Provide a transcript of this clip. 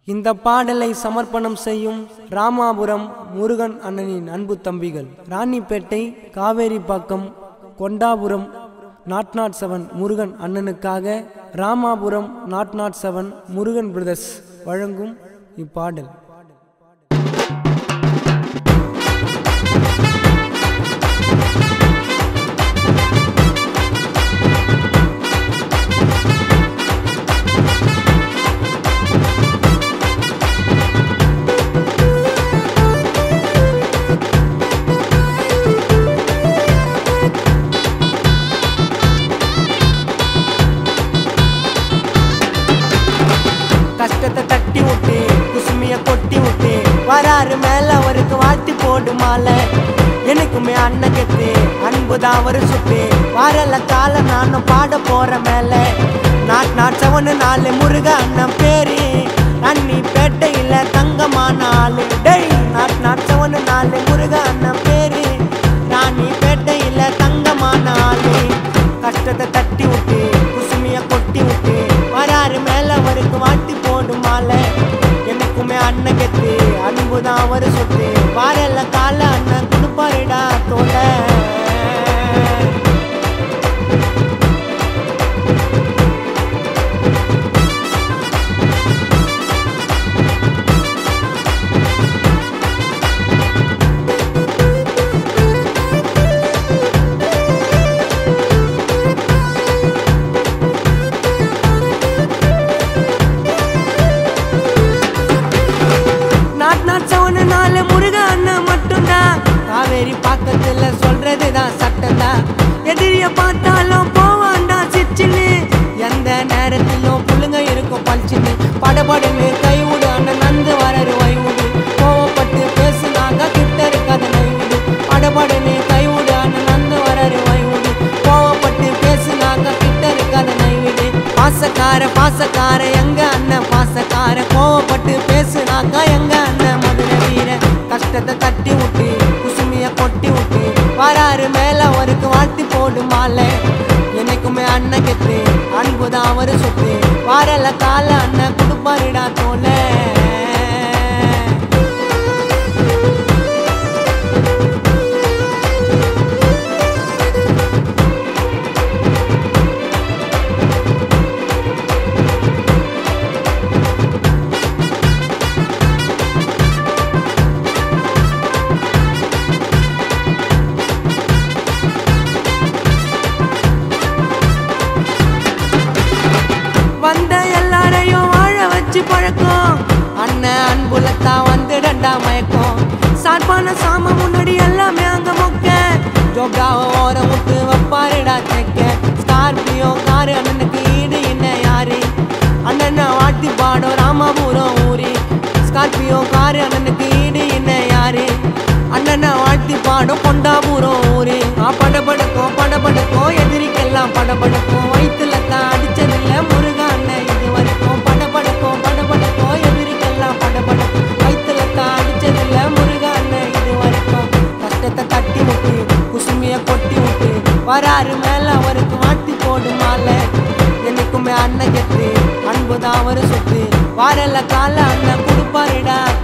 இந்த பாடலை சமர்ப்பணம் செய்யும் ராமாபுரம் முருகன் அண்ணனின் அன்பு தம்பிகள் Ranipet Kaveripakkam Kondapuram nought nought seven Murugan அண்ணனுக்காக Ramapuram nought nought seven Murugan brothers வழங்கும் இப்பாடல் கஷ்டத்தை தட்டி விட்டு குசுமிய கொட்டி விட்டு வராரு மேல அவருக்கு வாழ்த்தி போடு மாலை எனக்குமே அண்ணன் கெத்து அன்புதான் அவரு சுட்டு வரல கால நானும் பாட போற மேல நாட் நாட் செவனு நாலு முருக அண்ணன் பேரு அண்ணி பேட்டையில தங்கமான ஆளு டேய் நாட் நாட் செவனு நாலு முருக அண்ணன் பேரு ராணி பேட்டையில தங்கமான ஆளு கஷ்டத்தை தட்டி விட்டு குசுமிய கொட்டி விட்டு வராரு மேல அவருக்கு வாட்டி போடும் மாலை எனக்குமே அண்ணன் கெத்து அன்புதான் அவரு சொத்து வாரல்ல கால அண்ணன் கொடுப்பாருடா தோல நாட் நாட் சவுனு நாலு முருக அண்ணன் மட்டும்தான் காவேரி பக்கத்துல சொல்றதுதான் சட்டம்தான் எதிரிய பார்த்தாலும் போவான்டா சிச்சின்னு எந்த நேரத்திலும் புள்ளுங்க இருக்கும் பழிச்சுன்னு படபடுன்னு கைவிடு அண்ணன் நந்து வரரு வைவிடு கோவப்பட்டு பேசுனாங்க கிட்ட இருக்காத நைவிடு படபடுன்னு கைவிடு அண்ணன் நந்து வரரு வைவிடு கோவப்பட்டு பேசுனாங்க கிட்ட இருக்காத நைவிடு பாசக்கார பாசக்கார எங்க அண்ணன் பாசக்கார கோவப்பட்டு பேசுனாக்கா எங்க அண்ணன் மதுரை வீர கஷ்டத்தை தட்டி விட்டு குசுமிய கொட்டி விட்டு வராரு மேல அவருக்கு வாழ்த்தி போடு மாலை என்னைக்குமே அண்ணன் கெத்து அன்புதான் அவரு சொத்து வாரல கால அண்ணன் கொடுப்பாருடா தோல வந்த எல்லாரையும் வாழ வச்சு பழக்கம் அண்ணன் அன்புலத்தான் வந்துடண்டா மயக்கம் சார்பான சாம முன்னாடி எல்லாமே அங்க மொக்க ஜோகாவ ஓரம் விட்டு வைப்பாருடா தைக்க ஸ்கார்பியோ காரு அண்ணனுக்கு ஈடு என்ன யாரு அண்ணனை வாட்டி பாடும் ராமபுரம் ஊரி ஸ்கார்பியோ காரு அண்ணனுக்கு ஈடு என்ன யாரு அண்ணனை வாழ்த்தி பாடும் கொண்டாபுரம் ஊரு ஆ படபடக்கும் படபடக்கும் எதிரிக்கெல்லாம் படபடக்கும் வயிற்றுல தான் அடிச்சதில்ல முருகா அண்ணன் இது வரைக்கும் படபடக்கும் படபடக்கும் எதிரிக்கெல்லாம் படபடக்கும் வயிற்றுல தான் அடிச்சதில்ல முருகா அண்ணன் இது வரைக்கும் கஷ்டத்தை தட்டி விட்டு குசுமிய கொட்டி விட்டு வராரு மேல அவருக்கு வாட்டி போடு மாலை என்னைக்குமே அண்ணன் கெத்து அன்புதான் அவரு சொத்து வாரல கால அண்ணன் கொடுப்பாருடா